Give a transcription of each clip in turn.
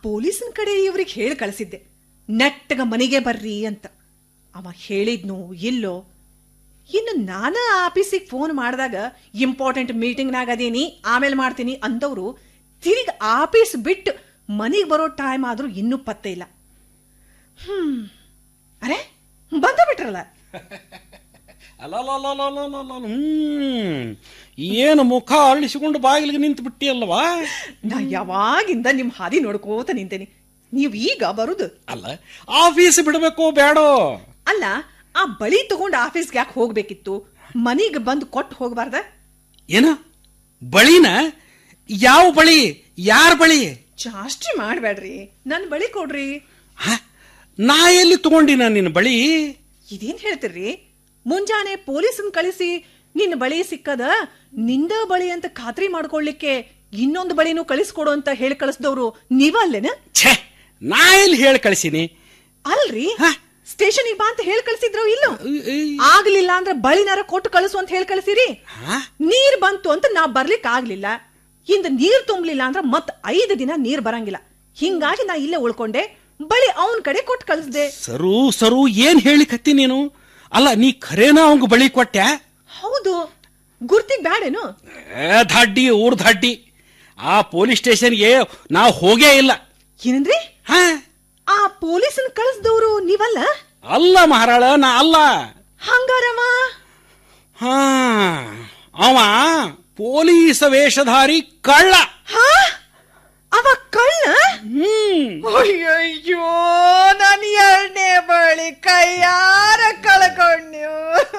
ಪೊಲೀಸನ ಕಡೆ ಇವ್ರಿಗೆ ಹೇಳಿ ಕಳಿಸಿದ್ದೆ ನೆಟ್ಟಗ ಮನೆಗೆ ಬರ್ರಿ ಅಂತ ಅವ ಹೇಳಿದ್ನು ಇಲ್ಲೋ ಇನ್ನು ನಾನ ಆಫೀಸಿಗೆ ಫೋನ್ ಮಾಡಿದಾಗ ಇಂಪಾರ್ಟೆಂಟ್ ಮೀಟಿಂಗ್ನಾಗ ಅದೀನಿ ಆಮೇಲೆ ಮಾಡ್ತೀನಿ ಅಂದವರು ತಿರುಗಿ ಆಫೀಸ್ ಬಿಟ್ಟು ಮನೆಗೆ ಬರೋ ಟೈಮ್ ಆದ್ರೂ ಇನ್ನೂ ಪತ್ತೆ ಇಲ್ಲ ಹ್ಮ್ ಅರೆ ಬಂದ ಬಿಟ್ರಲ್ಲ ಅಲ್ಲಲ್ಲಲ್ಲಲ್ಲಲ್ಲಲ್ಲ ಹ್ಮ್ ಏನು ಮುಖ ಅರಳಿಸಿಕೊಂಡು ಬಾಗಿಲಿಗೆ ನಿಂತು ಬಿಟ್ಟಿಯಲ್ವಾ ನಾ ಯಾವಾಗಿಂದ ನಿಮ್ ಹಾದಿ ನೋಡ್ಕೋತ ನಿಂತೇನಿ ನೀವ್ ಈಗ ಬರುದು ಅಲ್ಲ ಆಫೀಸ್ ಬಿಡಬೇಕೋ ಬೇಡೋ ಅಲ್ಲ ಆ ಬಳಿ ತಗೊಂಡ್ ಆಫೀಸ್ಗೆ ಯಾಕೆ ಹೋಗ್ಬೇಕಿತ್ತು ಮನಿಗೆ ಬಂದು ಕೊಟ್ಟು ಹೋಗ್ಬಾರ್ದ ಏನ ಬಳಿನ ಯಾವ ಬಳಿ ಯಾರ ಬಳಿ ಜಾಸ್ತಿ ಮಾಡ್ಬೇಡ್ರಿ ನನ್ ಬಳಿ ಕೊಡ್ರಿ ಹ? ನಾ ಎಲ್ಲಿ ತಗೊಂಡಿನ ನಿನ್ನ ಬಳಿ ಇದೇನ್ ಹೇಳ್ತಿರ್ರಿ ಮುಂಜಾನೆ ಪೊಲೀಸನ್ ಕಳಿಸಿ ನಿನ್ನ ಬಳಿ ಸಿಕ್ಕದ ನಿಂದ ಬಳಿ ಅಂತ ಖಾತ್ರಿ ಮಾಡ್ಕೊಳ್ಳಿಕ್ಕೆ ಇನ್ನೊಂದು ಬಳಿನೂ ಕಳಿಸ್ಕೊಡು ಅಂತ ಹೇಳಿ ಕಳಿಸ್ದವ್ರು ನೀವ ಅಲ್ಲೇನ ಛೇ ನಾ ಎಲ್ಲಿ ಹೇಳಿ ಕಳಿಸಿನಿ ಅಲ್ರಿ ಹ? ಸ್ಟೇಷನಿಗೆ ಬಾ ಅಂತ ಹೇಳಿ ಕಳಿಸಿದ್ರು ಇಲ್ಲೋ ಉಯ್, ಉಯ್. ಆಗ್ಲಿಲ್ಲ ಅಂದ್ರೆ ಬಳಿನಾರ ಕೊಟ್ಟು ಕಳಿಸು ಅಂತ ಹೇಳಿ ಕಳಿಸಿರಿ ಹ? ನೀರ್ ಬಂತು ಅಂತ ನಾ ಬರ್ಲಿಕ್ ಆಗ್ಲಿಲ್ಲ ಇಂದ ನೀರ್ ತುಂಬಲಿಲ್ಲ ಅಂದ್ರೆ ಮತ್ ಐದು ದಿನ ನೀರ್ ಬರಂಗಿಲ್ಲ ಹಿಂಗಾಗಿ ನಾ ಇಲ್ಲೇ ಉಳ್ಕೊಂಡೆ ಬಳಿ ಅವನ್ ಕಡೆ ಕೊಟ್ಟು ಕಳಿಸ್ದೆ ಸರು ಸರು ಏನ್ ಹೇಳಿ ಕತ್ತಿ ನೀನು ಅಲ್ಲ ನೀ ಖರೇನ ಅವಂಗ ಬಳಿ ಕೊಟ್ಟ್ಯಾ ಹೌದು ಗುರ್ತಿಗ್ ಬ್ಯಾಡೇನು ಏ, ಧಾಡ್ಡಿ ಊರ್ ಧಾಡ್ಡಿ ಆ ಪೊಲೀಸ್ ಸ್ಟೇಷನ್ಗೆ ನಾವು ಹೋಗೇ ಇಲ್ಲ ಏನಂದ್ರಿ ಹ ಆ ಪೊಲೀಸನ್ ಕಳಿಸ್ದವ್ರು ನೀವಲ್ಲ ಅಲ್ಲ ಮಹಾರಾಳ ನಾ ಅಲ್ಲ ಹಂಗಾರವ ಹಾ ಅವ ಪೊಲೀಸ ವೇಷಧಾರಿ ಕಳ್ಳ ಹಾ ಅವ ಕಳ್ಳ ಹ್ಮ್ ಅಯ್ಯಯ್ಯೋ ನಾನು ಎರಡನೇ ಬಳಿ ಕೈಯಾರ ಕಳ್ಕೊಂಡ್ಯೋ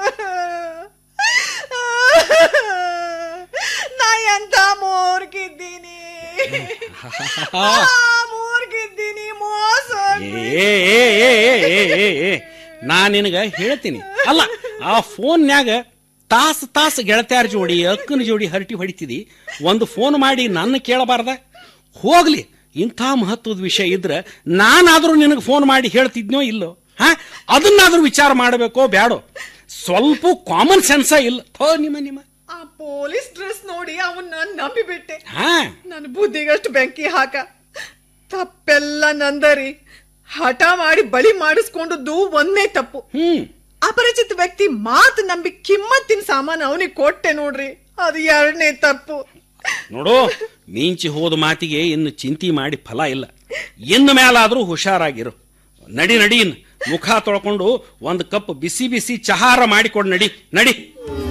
ನಾ ಎಂತ ಮೂರ್ಗಿದ್ದೀನಿ ಆ, ಮೂರ್ಗಿದ್ದೀನಿ ಮೋಸ ಏ ಏ, ಏ, ಏ, ಏ, ಏ, ಏ. ನಾ ನಿನಗ ಹೇಳ್ತೀನಿ ಅಲ್ಲ ಆ ಫೋನ್ನ್ಯಾಗ ತಾಸ್ ತಾಸ್ ಗೆಳತ್ಯಾರ ಜೋಡಿ ಅಕ್ಕನ ಜೋಡಿ ಹರಟಿ ಹೊಡಿತಿದಿ ಒಂದು ಫೋನ್ ಮಾಡಿ ನನ್ನ ಕೇಳಬಾರ್ದ ಹೋಗ್ಲಿ ಇಂಥ ಮಹತ್ವದ ವಿಷಯ ಇದ್ರ ನಾನಾದ್ರೂ ನಿನಗೆ ಫೋನ್ ಮಾಡಿ ಹೇಳ್ತಿದ್ನೋ ಇಲ್ಲೋ ಹಾ ಅದನ್ನಾದ್ರೂ ವಿಚಾರ ಮಾಡಬೇಕೋ ಬ್ಯಾಡೋ ಸ್ವಲ್ಪ ಕಾಮನ್ ಸೆನ್ಸ ಇಲ್ಲ ಥೋ ನಿಮ್ಮ ನಿಮ್ಮ ಆ ಪೊಲೀಸ್ ಡ್ರೆಸ್ ನೋಡಿ ಅವನ್ನ ನಂಬಿಬಿಟ್ಟೆ ಹಾ ನನ್ನ ಬುದ್ಧಿಗಷ್ಟು ಬೆಂಕಿ ಹಾಕ ತಪ್ಪೆಲ್ಲ ನಂದರಿ ಹಠ ಮಾಡಿ ಬಳಿ ಮಾಡಿಸ್ಕೊಂಡದ್ದು ಒಂದೇ ತಪ್ಪು ಹ್ಮ್ ಅಪರಿಚಿತ ವ್ಯಕ್ತಿ ಮಾತು ನಂಬಿ ಕಿಮ್ಮತ್ತಿನ ಸಾಮಾನು ಅವನಿಗೆ ಕೊಟ್ಟೆ ನೋಡ್ರಿ ಅದು ಎರಡನೇ ತಪ್ಪು ನೋಡು ಮಿಂಚಿ ಹೋದ ಮಾತಿಗೆ ಇನ್ನು ಚಿಂತಿ ಮಾಡಿ ಫಲ ಇಲ್ಲ ಇನ್ನು ಮೇಲಾದ್ರೂ ಹುಷಾರಾಗಿರು ನಡಿ ನಡಿ ಇನ್ನು ಮುಖ ತೊಳ್ಕೊಂಡು ಒಂದು ಕಪ್ ಬಿಸಿ ಬಿಸಿ ಚಹಾರ ಮಾಡಿಕೊಡು ನಡಿ ನಡಿ